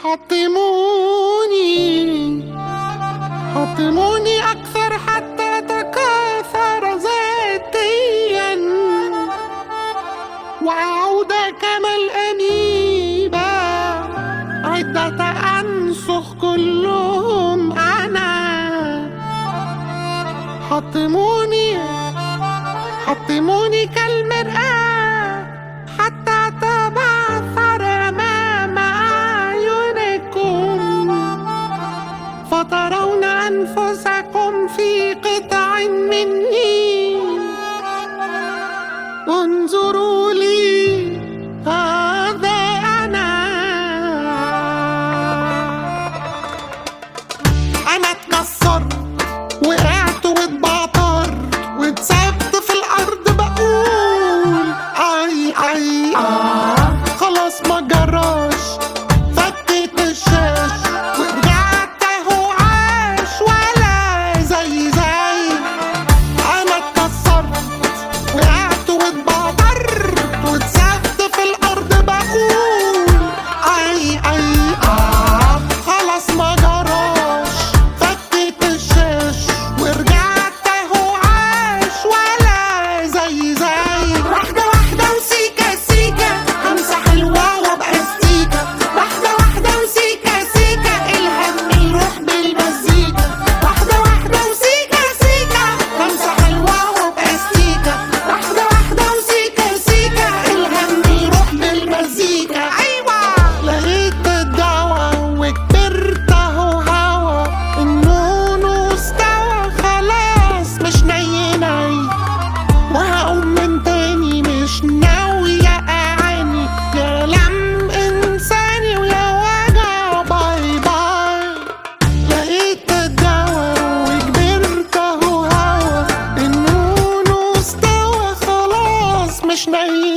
حطموني حطموني أكثر حتى تكاثر ذاتيا وأعود كما الأميبا عدة أنسخ كلهم أنا حطموني حطموني كالمرآة حتى تبعثر أمام أعينكم فترون أنفسكم في قطع مني انظروا لي هذا أنا أنا اتكسرت وقعت واتبعترت واتسبت في الأرض بقول أي أي آه خلاص ما جراش فكيت الشاش ورجعت أهو عاش ولا زي زي أنا اتكسرت وقعت واتبعترت واتسبت في الأرض بقول أي أي آه خلاص ما جراش فكيت الشاش ورجعت أهو عاش ولا زي زي واحدة واحدة وسيكة سيكة همسة حلوة وابقى ستيكة واحدة واحدة وسيكة سيكة الهم يروح بالمزيكا واحدة واحدة وسيكة سيكة همسة حلوة وابقى ستيكة واحدة واحدة وسيكة سيكة الهم يروح بالمزيكا أيوة لقيت الدواء وكبرت أهو هوا النون استوى خلاص مش ني ني وهقوم من تاني مش ناوية أعاني يا لم إنساني ويا وجع باي باي لقيت الدواء وكبرت أهو هوا النون استوى خلاص مش ني